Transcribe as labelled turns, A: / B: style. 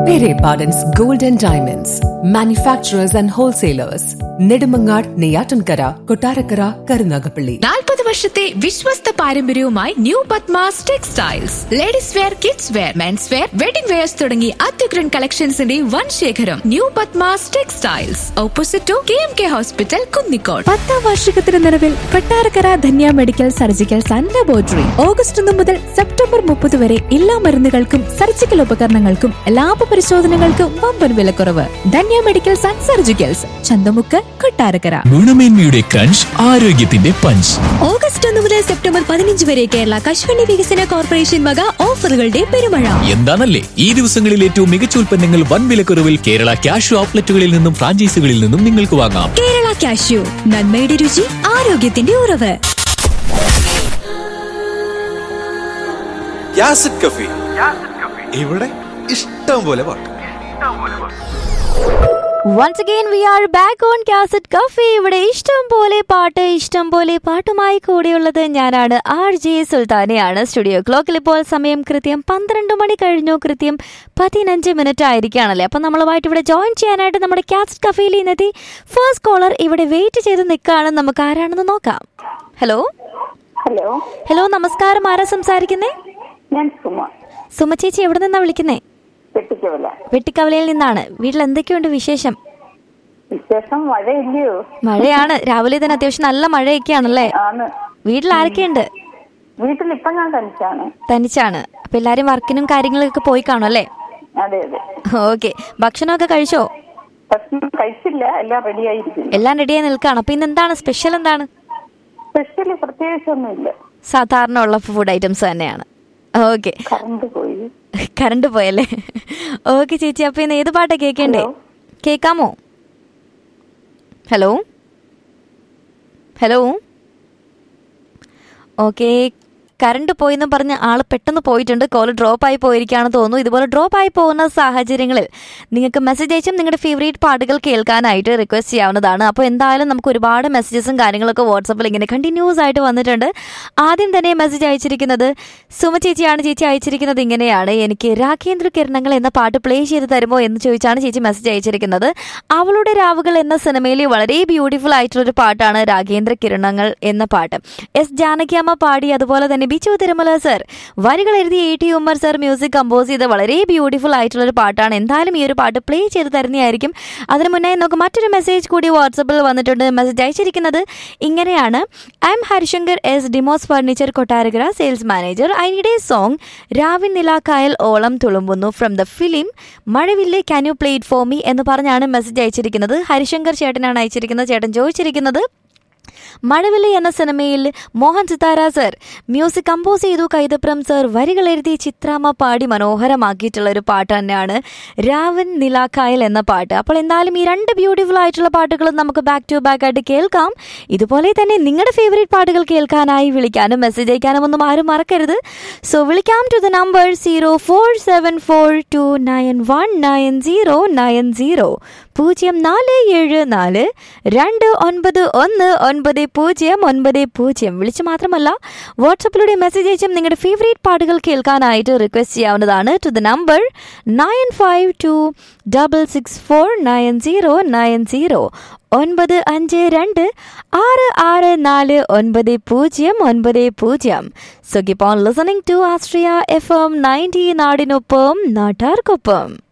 A: Pere Pardon's Gold and Diamonds, manufacturers and wholesalers, Nedumangad, Neyatankara, Kotarakara, Karunagapalli.
B: നാൽപ്പത് വർഷത്തെ വിശ്വസ്ത പാരമ്പര്യവുമായി new Padmas textiles ladies wear kids wear men's wear wedding wears തുടങ്ങി അത്യുഗ്രൻ കളക്ഷൻസിന്റെ വൻ ശേഖരം new Padmas textiles opposite to K M K hospital Kunnicode
C: പത്താം വാർഷികത്തിന് നിലവിൽ Kottarakkara Dhanya medical surgicals and laboratory August ഒന്ന് മുതൽ സെപ്റ്റംബർ മുപ്പത് വരെ എല്ലാ മരുന്നുകൾക്കും സർജിക്കൽ ഉപകരണങ്ങൾക്കും ലാഭ പരിശോധനകൾക്കും വമ്പൻ വിലക്കുറവ് Dhanya medicals and surgicals Chanthamukku Kottarakkara
D: ഗുണമേന്മയുടെ ക്രഞ്ച് ആരോഗ്യത്തിന്റെ പഞ്ച്
C: ഓഗസ്റ്റ് ഒന്ന് മുതൽ സെപ്റ്റംബർ പതിനഞ്ച് വരെ കേരള കശുവണ്ടി വികസന കോർപ്പറേഷൻ വക ഓഫറുകളുടെ പെരുമഴ
D: എന്താണല്ലേ ഈ ദിവസങ്ങളിൽ ഏറ്റവും മികച്ച ഉൽപ്പന്നങ്ങൾ വൻ വിലക്കുറവിൽ കേരള ക്യാഷ് ഔട്ട്ലെറ്റുകളിൽ നിന്നും ഫ്രാഞ്ചൈസികളിൽ നിന്നും നിങ്ങൾക്ക് വാങ്ങാം
C: കേരള കാഷ്യൂ നന്മയുടെ രുചി ആരോഗ്യത്തിന്റെ ഉറവ്
E: യാസിഡ് കഫി ഇവിടെ ഇഷ്ടം പോലെ പാട്ട്
F: once again we are back on cassette cafe ഇവിടെ ഇഷ്ടം പോലെ പാട്ട് ഇഷ്ടം പോലെ പാട്ടുമായി കൂടെയുള്ളത് ഞാനാണ് ആർ ജെ സുൽത്താനയാണ് സ്റ്റുഡിയോ ക്ലോക്കിൽ ഇപ്പോൾ സമയം കൃത്യം പന്ത്രണ്ട് മണി കഴിഞ്ഞു കൃത്യം പതിനഞ്ച് മിനിറ്റ് ആയിരിക്കുകയാണല്ലേ അപ്പം നമ്മളുമായിട്ട് ഇവിടെ ജോയിൻ ചെയ്യാനായിട്ട് നമ്മുടെ കാസറ്റ് കഫേയിൽ ഇന്നത്തെ ഫസ്റ്റ് കോളർ ഇവിടെ വെയിറ്റ് ചെയ്ത് നിൽക്കുകയാണ് നമുക്ക് ആരാണെന്ന് നോക്കാം ഹലോ
G: ഹലോ
F: ഹലോ നമസ്കാരം ആരാ സംസാരിക്കുന്നേ
G: ഞാൻ സുമ
F: സുമ ചേച്ചി എവിടെ നിന്നാണ് വിളിക്കുന്നേ
G: വെട്ടിക്കവല
F: വെട്ടിക്കവലയിൽ നിന്നാണ് വീട്ടിൽ എന്തൊക്കെയുണ്ട് വിശേഷം
G: വിശേഷം മഴയില്ലയോ
F: മഴയാണ് രാവിലെ തന്നെ അത്യാവശ്യം നല്ല മഴയൊക്കെയാണല്ലേ
G: ആണ്
F: വീട്ടിൽ ആരൊക്കെയുണ്ട്
G: വീട്ടിൽ ഇപ്പൊ ഞാൻ തനിച്ചാണ്
F: തനിച്ചാണ് അപ്പൊ എല്ലാരും വർക്കിനും കാര്യങ്ങളൊക്കെ പോയി കാണും അല്ലേ
G: അതെ അതെ
F: ഓക്കെ ഭക്ഷണമൊക്കെ കഴിച്ചോ
G: ഭക്ഷണം കഴിച്ചില്ല എല്ലാം റെഡി ആയിരിക്കുന്നു
F: എല്ലാം റെഡിയായി നിൽക്കുകയാണ് അപ്പൊ ഇന്ന് എന്താണ് സ്പെഷ്യൽ എന്താണ്
G: സ്പെഷ്യലി പ്രത്യേകിച്ചൊന്നുമില്ല
F: സാധാരണ ഉള്ള ഫുഡ് ഐറ്റംസ് തന്നെയാണ് ഓക്കെ
G: കറണ്ട് പോയി
F: കറണ്ട് പോയല്ലേ ഓക്കെ ചേച്ചി അപ്പൊ ഇന്ന് ഏത് പാട്ടാ കേൾക്കണ്ടേ
G: ഹലോ.
F: കേൾക്കാമോ ഹലോ ഹലോ ഓക്കെ കറണ്ട് പോയെന്ന് പറഞ്ഞ് ആൾ പെട്ടെന്ന് പോയിട്ടുണ്ട് കോൾ ഡ്രോപ്പ് ആയി പോയിരിക്കുകയാണെന്ന് തോന്നുന്നു ഇതുപോലെ ഡ്രോപ്പ് ആയി പോകുന്ന സാഹചര്യങ്ങളിൽ നിങ്ങൾക്ക് മെസ്സേജ് അയച്ചും നിങ്ങളുടെ ഫേവറേറ്റ് പാട്ടുകൾ കേൾക്കാനായിട്ട് റിക്വസ്റ്റ് ചെയ്യാവുന്നതാണ് അപ്പോൾ എന്തായാലും നമുക്ക് ഒരുപാട് മെസ്സേജസും കാര്യങ്ങളൊക്കെ വാട്സപ്പിൽ ഇങ്ങനെ കണ്ടിന്യൂസ് ആയിട്ട് വന്നിട്ടുണ്ട് ആദ്യം തന്നെ മെസ്സേജ് അയച്ചിരിക്കുന്നത് സുമ ചേച്ചിയാണ് ചേച്ചി അയച്ചിരിക്കുന്നത് ഇങ്ങനെയാണ് എനിക്ക് രാഖേന്ദ്ര കിരണങ്ങൾ എന്ന പാട്ട് പ്ലേ ചെയ്ത് തരുമോ എന്ന് ചോദിച്ചാണ് ചേച്ചി മെസ്സേജ് അയച്ചിരിക്കുന്നത് അവളുടെ രാവുകൾ എന്ന സിനിമയിലെ വളരെ ബ്യൂട്ടിഫുൾ ആയിട്ടുള്ള ഒരു പാട്ടാണ് രാഗേന്ദ്ര കിരണങ്ങൾ എന്ന പാട്ട് എസ് ജാനകിയമ്മ പാടി അതുപോലെ തന്നെ ബിച്ചു തിരുമല സർ വരികൾ എഴുതി A T Ummer sir music compose ചെയ്ത വളരെ ബ്യൂട്ടിഫുൾ ആയിട്ടുള്ള ഒരു പാട്ടാണ് എന്തായാലും ഈ ഒരു പാട്ട് പ്ലേ ചെയ്ത് തരുന്നതായിരിക്കും അതിന് മുന്നേ നമുക്ക് മറ്റൊരു മെസ്സേജ് കൂടി വാട്സപ്പിൽ വന്നിട്ടുണ്ട് മെസ്സേജ് അയച്ചിരിക്കുന്നത് ഇങ്ങനെയാണ് I'm Harishankar S Demos furniture Kottarakara sales manager I need a song രാവിൻ നിലാക്കായൽ ഓളം തുളുമ്പുന്നു ഫ്രം ദ ഫിലിം മഴവില്ലേ can you play it for me എന്ന് പറഞ്ഞാണ് മെസ്സേജ് അയച്ചിരിക്കുന്നത് ഹരിശങ്കർ ചേട്ടനാണ് അയച്ചിരിക്കുന്നത് ചേട്ടൻ ചോദിച്ചിരിക്കുന്നത് മഴവില്ല് എന്ന സിനിമയിൽ Mohan Sithara sir music compose ചെയ്തു കൈതപ്രം സർ വരികൾ എഴുതി ചിത്രാമ്മ പാടി മനോഹരമാക്കിയിട്ടുള്ള ഒരു പാട്ട് തന്നെയാണ് രാവൻ നിലാക്കായൽ എന്ന പാട്ട് അപ്പോൾ എന്തായാലും ഈ രണ്ട് ബ്യൂട്ടിഫുൾ ആയിട്ടുള്ള പാട്ടുകളും നമുക്ക് ബാക്ക് ടു ബാക്ക് ആയിട്ട് കേൾക്കാം ഇതുപോലെ തന്നെ നിങ്ങളുടെ ഫേവറേറ്റ് പാട്ടുകൾ കേൾക്കാനായി വിളിക്കാനും മെസ്സേജ് അയക്കാനും ഒന്നും ആരും മറക്കരുത് സോ വിളിക്കാം to the number zero four seven four two nine one nine zero nine zero പൂജ്യം നാല് ഏഴ് നാല് രണ്ട് ഒൻപത് ഒന്ന് ഒൻപത് പൂജ്യം ഒൻപത് പൂജ്യം വിളിച്ച് മാത്രമല്ല വാട്സപ്പിലൂടെ മെസ്സേജ് അയച്ചും നിങ്ങളുടെ ഫേവറേറ്റ് പാട്ടുകൾ കേൾക്കാനായിട്ട് റിക്വസ്റ്റ് ചെയ്യാവുന്നതാണ് to the number nine five two double six four nine zero nine zero ഒൻപത് അഞ്ച് രണ്ട് ആറ് ആറ് നാല് ഒൻപത് പൂജ്യം ഒൻപത് പൂജ്യം so keep on listening to Astria F M ninety നാടിനൊപ്പം നാട്ടാർക്കൊപ്പം